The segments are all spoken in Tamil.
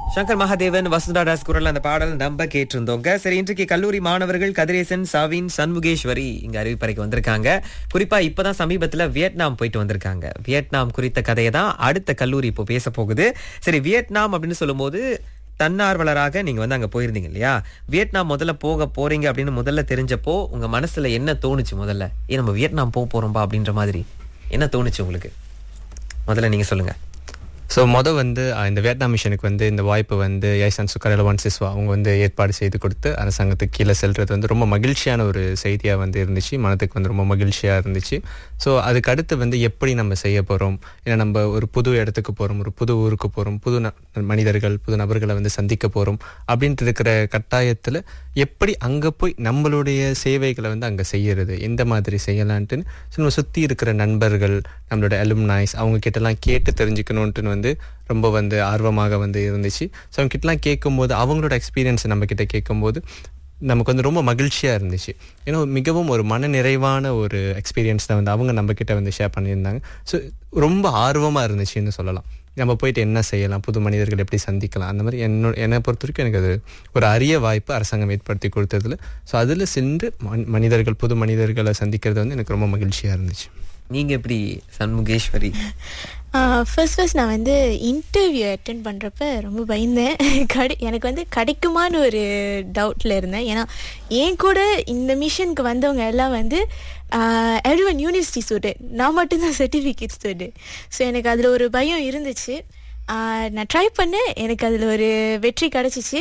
சங்கர் மகாதேவன் வசுந்தா தாஸ் குரல் அந்த பாடல் நம்ப கேட்டிருந்தோங்க சரி இன்றைக்கு கல்லூரி மாணவர்கள் கதிரேசன் சாவின் சண்முகேஸ்வரி இங்க அறிவிப்பறைக்கு வந்திருக்காங்க குறிப்பா இப்பதான் சமீபத்துல வியட்நாம் போயிட்டு வந்திருக்காங்க வியட்நாம் குறித்த கதையை தான் அடுத்த கல்லூரி இப்போ பேச போகுது சரி வியட்நாம் அப்படின்னு சொல்லும்போது தன்னார்வலராக நீங்க வந்து அங்க போயிருந்தீங்க இல்லையா வியட்நாம் முதல்ல போக போறீங்க அப்படின்னு முதல்ல தெரிஞ்சப்போ உங்க மனசுல என்ன தோணுச்சு முதல்ல ஏ நம்ம வியட்நாம் போக போறோம்பா அப்படின்ற மாதிரி என்ன தோணுச்சு உங்களுக்கு முதல்ல நீங்க சொல்லுங்க ஸோ மொதல் வந்து அஹ், இந்த வியட்நாம் மிஷனுக்கு வந்து இந்த வாய்ப்பு வந்து யைசன் சுக்கரலவான் சிஸ்வா அவங்க வந்து ஏற்பாடு செய்து கொடுத்து அரசாங்கத்துக்கு கீழே செல்றது வந்து ரொம்ப மகிழ்ச்சியான ஒரு செய்தியாக வந்து இருந்துச்சு மனதுக்கு வந்து ரொம்ப மகிழ்ச்சியாக இருந்துச்சு ஸோ அதுக்கு அடுத்து வந்து எப்படி நம்ம செய்ய போகிறோம் ஏன்னா நம்ம ஒரு புது இடத்துக்கு போகிறோம் ஒரு புது ஊருக்கு போகிறோம் புது ந- மனிதர்கள் புது நபர்களை வந்து சந்திக்க போகிறோம் அப்படின்ட்டு இருக்கிற கட்டாயத்தில் எப்படி அங்கே போய் நம்மளுடைய சேவைகளை வந்து அங்கே செய்யறது எந்த மாதிரி செய்யலான்ட்டுன்னு ஸோ நம்ம சுற்றி இருக்கிற நண்பர்கள் நம்மளோட அலும்னாய்ஸ் அவங்க கிட்டலாம் கேட்டு தெரிஞ்சுக்கணுன்ட்டுன்னு வந்து ரொம்ப வந்து ஆர்வமாக வந்து இருந்துச்சு ஸோ அவங்க கிட்டலாம் கேட்கும்போது அவங்களோட எக்ஸ்பீரியன்ஸை நம்ம கிட்ட கேட்கும்போது நமக்கு வந்து ரொம்ப மகிழ்ச்சியாக இருந்துச்சு ஏன்னா மிகவும் ஒரு மன நிறைவான ஒரு எக்ஸ்பீரியன்ஸ் தான் வந்து அவங்க நம்ம கிட்ட வந்து ஷேர் பண்ணியிருந்தாங்க ஸோ ரொம்ப ஆர்வமாக இருந்துச்சுன்னு சொல்லலாம் நம்ம போயிட்டு என்ன செய்யலாம் புது மனிதர்கள் எப்படி சந்திக்கலாம் அந்த மாதிரி என்னோட என்னை பொறுத்த வரைக்கும் எனக்கு அது ஒரு அரிய வாய்ப்பு அரசாங்கம் ஏற்படுத்தி கொடுத்ததுல ஸோ அதில் சென்று மன்- மனிதர்கள் புது மனிதர்களை சந்திக்கிறது வந்து எனக்கு ரொம்ப மகிழ்ச்சியாக இருந்துச்சு நீங்க எப்படி சண்முகேஸ்வரி ஃபர்ஸ்ட் ஃபர்ஸ்ட் நான் வந்து இன்டர்வியூ அட்டென்ட் பண்ணுறப்ப ரொம்ப பயந்தேன் கிடை எனக்கு வந்து கிடைக்குமான்னு ஒரு டவுட்டில் இருந்தேன் ஏன்னா என் கூட இந்த மிஷனுக்கு வந்தவங்க எல்லாம் வந்து எவ்ரி ஒன் யூனிவர்சிட்டி ஸ்டூடெண்ட் நான் மட்டும்தான் சர்டிஃபிகேட் ஸ்டூடெண்ட் ஸோ எனக்கு அதில் ஒரு பயம் இருந்துச்சு ஆஹ் நான் ட்ரை பண்ணேன் எனக்கு அதில் ஒரு வெற்றி கிடச்சிச்சு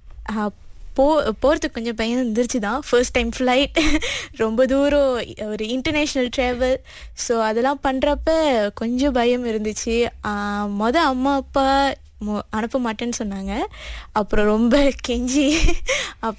போ போகிறதுக்கு கொஞ்சம் பயம் இருந்துருச்சு தான் ஃபர்ஸ்ட் டைம் ஃப்ளைட் ரொம்ப தூரம் ஒரு இன்டர்நேஷ்னல் ட்ராவல் ஸோ அதெல்லாம் பண்ணுறப்ப கொஞ்சம் பயம் இருந்துச்சு ஆஹ் மொத அம்மா அப்பா மொ- அனுப்ப மாட்டேன்னு சொன்னாங்க அப்புறம் ரொம்ப கெஞ்சி